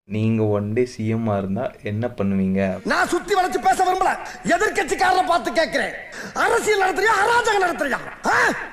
நீங்கள் one day சிஎம்மாக இருந்தால் என்ன பண்ணுவீங்க நான் சுத்தி வளைச்சு பேச விரும்பல எதிர்கட்சிக்காரரை பார்த்து கேட்கிறேன் அரசியல் நடத்துறியா அராஜகம் நடத்துறியா ஆ?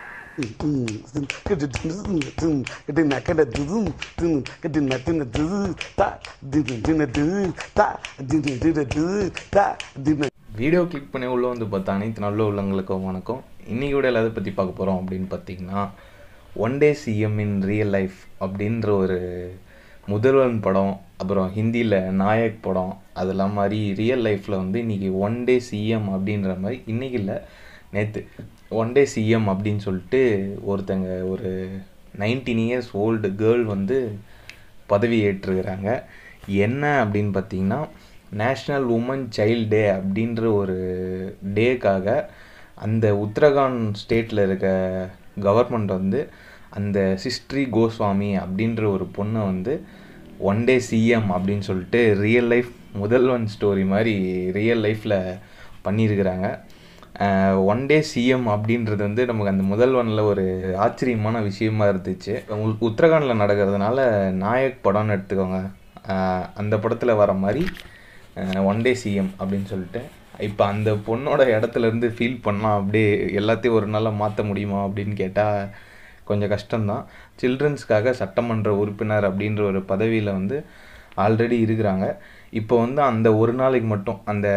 வீடியோ கிளிக் பண்ணி உள்ள வந்து பார்த்தா அனைத்து நல்ல உள்ளங்களுக்கும் வணக்கம் இன்னைக்கு கூட எதை பற்றி பார்க்க போகிறோம் அப்படின்னு பார்த்தீங்கன்னா one day CM in real life அப்படின்ற ஒரு முதல்வன் படம் அப்புறம் ஹிந்தியில் நாயக் படம் அதெல்லாம் மாதிரி ரியல் லைஃப்பில் வந்து இன்றைக்கி ஒன் டே சிஎம் அப்படின்ற மாதிரி இன்றைக்கி இல்லை நேற்று ஒன் டே சிஎம் அப்படின்னு சொல்லிட்டு ஒருத்தங்க ஒரு நைன்டீன் இயர்ஸ் ஓல்டு கேர்ள் வந்து பதவி ஏற்றிருக்கிறாங்க என்ன அப்படின்னு பார்த்தீங்கன்னா நேஷ்னல் உமன் சைல்ட் டே அப்படின்ற ஒரு டேக்காக அந்த உத்தரகாண்ட் ஸ்டேட்டில் இருக்க கவர்மெண்ட் வந்து அந்த சிஸ்ட்ரி கோஸ்வாமி அப்படின்ற ஒரு பொண்ணை வந்து ஒன் டே சிஎம் அப்படின்னு சொல்லிட்டு ரியல் லைஃப் முதல்வன் ஸ்டோரி மாதிரி ரியல் லைஃப்பில் பண்ணியிருக்கிறாங்க ஒன் டே சிஎம் அப்படின்றது வந்து நமக்கு அந்த முதல்வனில் ஒரு ஆச்சரியமான விஷயமா இருந்துச்சு உ- உத்தரகாண்டில் நடக்கிறதுனால நாயக் படம்னு எடுத்துக்கோங்க அஹ் அந்த படத்தில் வர மாதிரி ஒன் டே சிஎம் அப்படின்னு சொல்லிட்டு இப்போ அந்த பொண்ணோட இடத்துல இருந்து ஃபீல் பண்ணால் அப்படியே எல்லாத்தையும் ஒரு நாளில் மாற்ற முடியுமா அப்படின்னு கேட்டால் கொஞ்சம் கஷ்டம்தான் சில்ட்ரன்ஸ்க்காக சட்டமன்ற உறுப்பினர் அப்படின்ற ஒரு பதவியில் வந்து ஆல்ரெடி இருக்கிறாங்க இப்போ வந்து அந்த ஒரு நாளைக்கு மட்டும் அந்த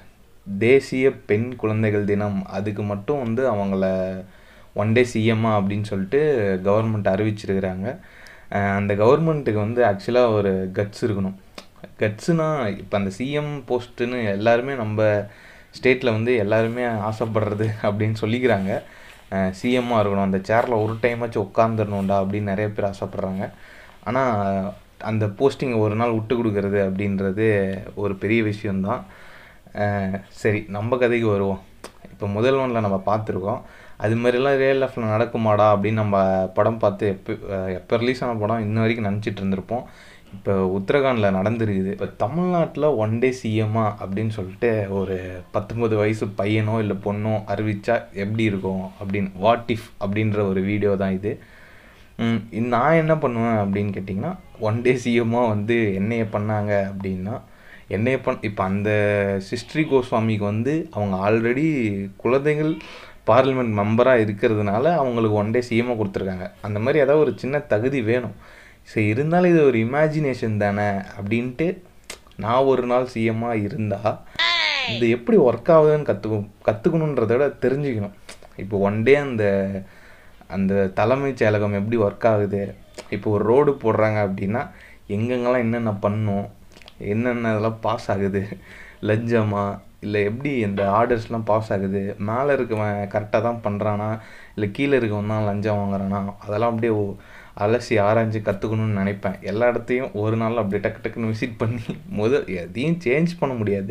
தேசிய பெண் குழந்தைகள் தினம் அதுக்கு மட்டும் வந்து அவங்கள ஒன் டே சிஎம்மா அப்படின்னு சொல்லிட்டு கவர்மெண்ட் அறிவிச்சிருக்கிறாங்க அஹ் அந்த கவர்மெண்ட்டுக்கு வந்து ஆக்சுவலாக ஒரு கட்ஸ் இருக்கணும் கட்ஸுனா இப்போ அந்த சிஎம் போஸ்ட்டுன்னு எல்லாருமே நம்ம ஸ்டேட்டில் வந்து எல்லாருமே ஆசைப்படுறது அப்படின்னு சொல்லிக்கிறாங்க சிஎம்மாக இருக்கணும் அந்த சேரில் ஒரு டைமாச்சும் உட்காந்துடணும்டா அப்படின்னு நிறைய பேர் ஆசைப்பட்றாங்க ஆனால் அந்த போஸ்டிங் ஒரு நாள் விட்டு கொடுக்கறது அப்படின்றது ஒரு பெரிய விஷயம்தான் அஹ் சரி நம்ம கதைக்கு வருவோம் இப்போ முதல்வனில் நம்ம பார்த்துருக்கோம் அது மாதிரிலாம் ரியல் லைஃப்பில் நடக்குமாடா அப்படின்னு நம்ம படம் பார்த்து எப்போ எப்போ ரிலீஸ் ஆன படம் இன்ன வரைக்கும் நினச்சிட்டு இருந்திருப்போம் இப்போ உத்தரகாண்டில் நடந்துருக்குது இப்போ தமிழ்நாட்டில் ஒன் டே சிஎம்மா அப்படின்னு சொல்லிட்டு ஒரு பத்தொம்பது வயசு பையனோ இல்லை பொண்ணோ அறிவிச்சா எப்படி இருக்கும் அப்படின்னு வாட் இஃப் அப்படின்ற ஒரு வீடியோ தான் இது ம், இது நான் என்ன பண்ணுவேன் அப்படின்னு கேட்டிங்கன்னா ஒன் டே சிஎம்மாக வந்து என்னைய பண்ணாங்க அப்படின்னா என்னைய பண் இப்போ அந்த சிஸ்ட்ரி கோஸ்வாமிக்கு வந்து அவங்க ஆல்ரெடி குழந்தைகள் பார்லிமெண்ட் மெம்பராக இருக்கிறதுனால அவங்களுக்கு ஒன் டே சிஎம்மாக கொடுத்துருக்காங்க அந்த மாதிரி ஏதாவது ஒரு சின்ன தகுதி வேணும் சரி இருந்தாலும் இது ஒரு இமேஜினேஷன் தானே அப்படின்ட்டு நான் ஒரு நாள் சிஎம்மாக இருந்தால் இது எப்படி ஒர்க் ஆகுதுன்னு கற்றுக்கும் கற்றுக்கணுன்றத விட தெரிஞ்சுக்கணும் இப்போ ஒன் டே அந்த அந்த தலைமைச் செயலகம் எப்படி ஒர்க் ஆகுது இப்போ ஒரு ரோடு போடுறாங்க அப்படின்னா எங்கெங்கெல்லாம் என்னென்ன பண்ணும் என்னென்ன இதெல்லாம் பாஸ் ஆகுது லஞ்சமா இல்லை எப்படி இந்த ஆர்டர்ஸ்லாம் பாஸ் ஆகுது மேலே இருக்கவன் கரெக்டாக தான் பண்ணுறானா இல்லை கீழே இருக்கவன் தான் லஞ்சம் வாங்குறானா அதெல்லாம் அப்படியே ஒ- அலசி ஆராய்ஞ்சு கற்றுக்கணும்னு நினைப்பேன் எல்லா இடத்தையும் ஒரு நாள் அப்படி டக்கு டக்குன்னு விசிட் பண்ணி முதல் எதையும் சேஞ்ச் பண்ண முடியாது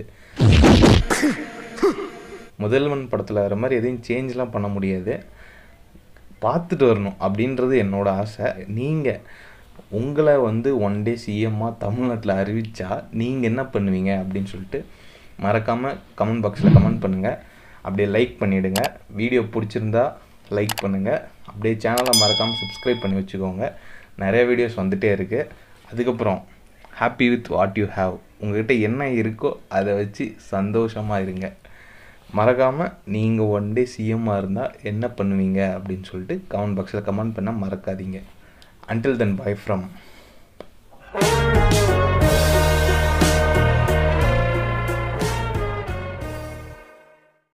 முதல்வன் படத்தில் வர மாதிரி எதையும் சேஞ்ச்லாம் பண்ண முடியாது பார்த்துட்டு வரணும் அப்படின்றது என்னோட ஆசை நீங்கள் உங்களை வந்து ஒன் டே சிஎம்மாக தமிழ்நாட்டில் அறிவிச்சா நீங்கள் என்ன பண்ணுவீங்க அப்படின்னு சொல்லிட்டு மறக்காமல் கமெண்ட் பாக்ஸில் கமெண்ட் பண்ணுங்கள் அப்படியே லைக் பண்ணிவிடுங்க வீடியோ பிடிச்சிருந்தா லைக் பண்ணுங்கள் அப்படியே சேனலை மறக்காமல் சப்ஸ்கிரைப் பண்ணி வச்சுக்கோங்க நிறைய வீடியோஸ் வந்துட்டே இருக்குது அதுக்கப்புறம் happy with what you have உங்ககிட்ட என்ன இருக்கோ அதை வச்சு சந்தோஷமாக இருங்க மறக்காமல் நீங்கள் ஒன் டே சிஎம்மாக இருந்தால் என்ன பண்ணுவீங்க அப்படின்னு சொல்லிட்டு கமெண்ட் பாக்ஸில் கமெண்ட் பண்ண மறக்காதீங்க அன்டில் தென் பை ஃப்ரம்